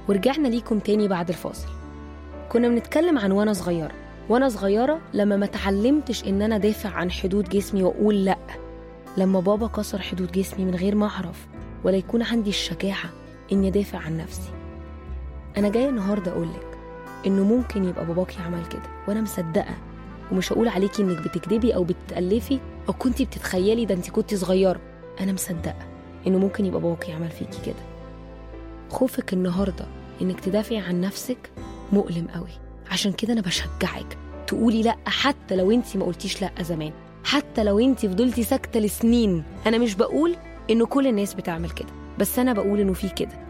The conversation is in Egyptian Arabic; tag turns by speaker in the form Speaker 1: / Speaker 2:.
Speaker 1: ورجعنا ليكم تاني بعد الفاصل كنا بنتكلم عن وانا صغيرة وانا صغيرة لما ما اتعلمتش ان انا دافع عن حدود جسمي واقول لا لما بابا كسر حدود جسمي من غير ما اعرف ولا يكون عندي الشجاعة اني ادافع عن نفسي انا جاية النهاردة اقولك انه ممكن يبقى باباكي عمل كده وانا مصدقة ومش هقول عليكي انك بتكدبي او بتتألفي او كنتي بتتخيلي ده انت كنتي صغيرة انا مصدقة انه ممكن يبقى باباكي عمل فيكي كده خوفك النهارده انك تدافعي عن نفسك مؤلم قوي عشان كده انا بشجعك تقولي لا حتى لو انت ما قلتيش لا زمان حتى لو انت فضلتي ساكته لسنين انا مش بقول انه كل الناس بتعمل كده بس انا بقول انه في كده